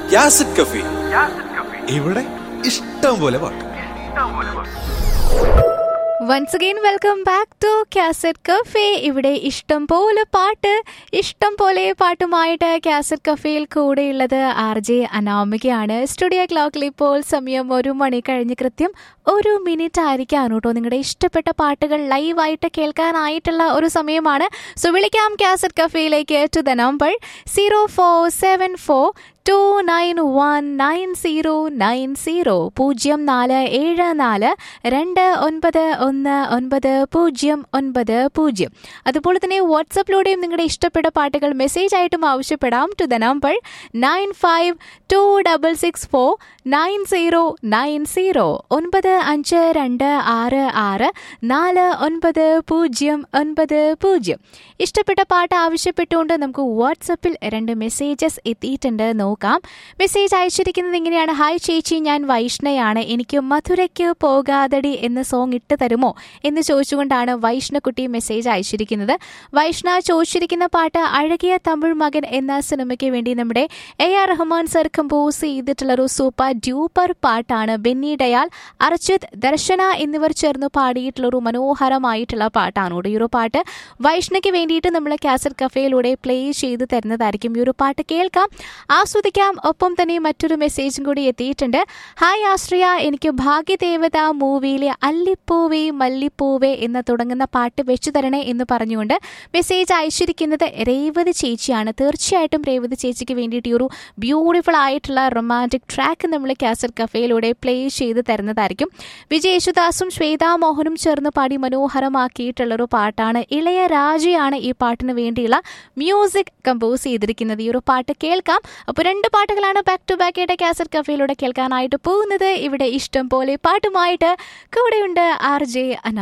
യാസിഡ് കഫി ഇവിടെ ഇഷ്ടം പോലെ പാട്ട് once again welcome back to cassette cafe ഇവിടെ ഇഷ്ടം പോലെ പാട്ട് ഇഷ്ടം പോലെ പാട്ടുമായിട്ട് കാസറ്റ് കഫേയിൽ കൂടെയുള്ളത് ആർ ജെ അനാമികയാണ് സ്റ്റുഡിയോ ക്ലോക്കിൽ ഇപ്പോൾ സമയം ഒരു മണി കഴിഞ്ഞ് കൃത്യം ഒരു മിനിറ്റ് ആയിരിക്കാണ് കേട്ടോ നിങ്ങളുടെ ഇഷ്ടപ്പെട്ട പാട്ടുകൾ ലൈവായിട്ട് കേൾക്കാനായിട്ടുള്ള ഒരു സമയമാണ് സോ വിളിക്കാം കാസറ്റ് കഫേയിലേക്ക് to the number zero four seven four two nine one nine zero nine zero പൂജ്യം നാല് ഏഴ് നാല് രണ്ട് ഒൻപത് ഒന്ന് ഒൻപത് പൂജ്യം ഒൻപത് പൂജ്യം അതുപോലെ തന്നെ വാട്സപ്പിലൂടെയും നിങ്ങളുടെ ഇഷ്ടപ്പെട്ട പാട്ടുകൾ മെസ്സേജ് ആയിട്ടും ആവശ്യപ്പെടാം to the number nine five two double six four nine zero nine zero ഒൻപത് അഞ്ച് രണ്ട് ആറ് ആറ് നാല് ഒൻപത് പൂജ്യം ഒൻപത് പൂജ്യം ഇഷ്ടപ്പെട്ട പാട്ട് ആവശ്യപ്പെട്ടുകൊണ്ട് നമുക്ക് വാട്സപ്പിൽ രണ്ട് മെസ്സേജസ് എത്തിയിട്ടുണ്ട് നോക്കാം മെസ്സേജ് അയച്ചിരിക്കുന്നത് ഇങ്ങനെയാണ് ഹായ് ചേച്ചി ഞാൻ വൈഷ്ണയാണ് എനിക്ക് മധുരയ്ക്ക് പോകാതടി എന്ന സോങ് ഇട്ട് തരുമോ എന്ന് ചോദിച്ചുകൊണ്ടാണ് വൈഷ്ണക്കുട്ടി മെസ്സേജ് അയച്ചിരിക്കുന്നത് വൈഷ്ണ ചോദിച്ചിരിക്കുന്ന പാട്ട് അഴകിയ തമിഴ് മകൻ എന്ന സിനിമയ്ക്ക് വേണ്ടി നമ്മുടെ A R Rahman sir compose ചെയ്തിട്ടുള്ള ഒരു സൂപ്പർ ഡ്യൂപ്പർ പാട്ടാണ് ബെന്നി ഡയാൽ അർച്ചിത് ദർശന എന്നിവർ ചേർന്ന് പാടിയിട്ടുള്ള ഒരു മനോഹരമായിട്ടുള്ള പാട്ടാണ് കേട്ടോ ഈ ഒരു പാട്ട് വൈഷ്ണയ്ക്ക് വേണ്ടിയിട്ട് നമ്മൾ കാസറ്റ് കഫേയിലൂടെ പ്ലേ ചെയ്ത് തരുന്നതായിരിക്കും ഈ ഒരു പാട്ട് കേൾക്കാം ആസ്വദിക്കാം ഒപ്പം തന്നെ മറ്റൊരു മെസ്സേജും കൂടി എത്തിയിട്ടുണ്ട് ഹായ് ആശ്രയ എനിക്ക് ഭാഗ്യദേവത മൂവിയിലെ അല്ലിപ്പൂവേ മല്ലിപ്പൂവേ എന്ന് തുടങ്ങുന്ന പാട്ട് വെച്ചു തരണേ എന്ന് പറഞ്ഞുകൊണ്ട് മെസ്സേജ് അയച്ചിരിക്കുന്നത് രേവതി ചേച്ചിയാണ് തീർച്ചയായിട്ടും രേവതി ചേച്ചിക്ക് വേണ്ടിയിട്ട് ഈ ഒരു ബ്യൂട്ടിഫുൾ ആയിട്ടുള്ള റൊമാൻറ്റിക് ട്രാക്ക് നമ്മൾ കാസറ്റ് കഫേയിലൂടെ പ്ലേ ചെയ്ത് തരുന്നതായിരിക്കും വിജയ് യേശുദാസും ശ്വേതാ മോഹനും ചേർന്ന് പാടി മനോഹരമാക്കിയിട്ടുള്ള ഒരു പാട്ടാണ് ഇളയ രാജയാണ് ഈ പാട്ടിന് വേണ്ടിയുള്ള മ്യൂസിക് കമ്പോസ് ചെയ്തിരിക്കുന്നത് ഈ ഒരു പാട്ട് കേൾക്കാം അപ്പോൾ രണ്ട് പാട്ടുകളാണ് ബാക്ക് ടു ബാക്ക് ആയിട്ട് കാസറ്റ് കഫേയിലൂടെ കേൾക്കാനായിട്ട് പോകുന്നത് ഇവിടെ ഇഷ്ടം പോലെ പാട്ടുമായിട്ട് കൂടെയുണ്ട് ആർ ജെ അന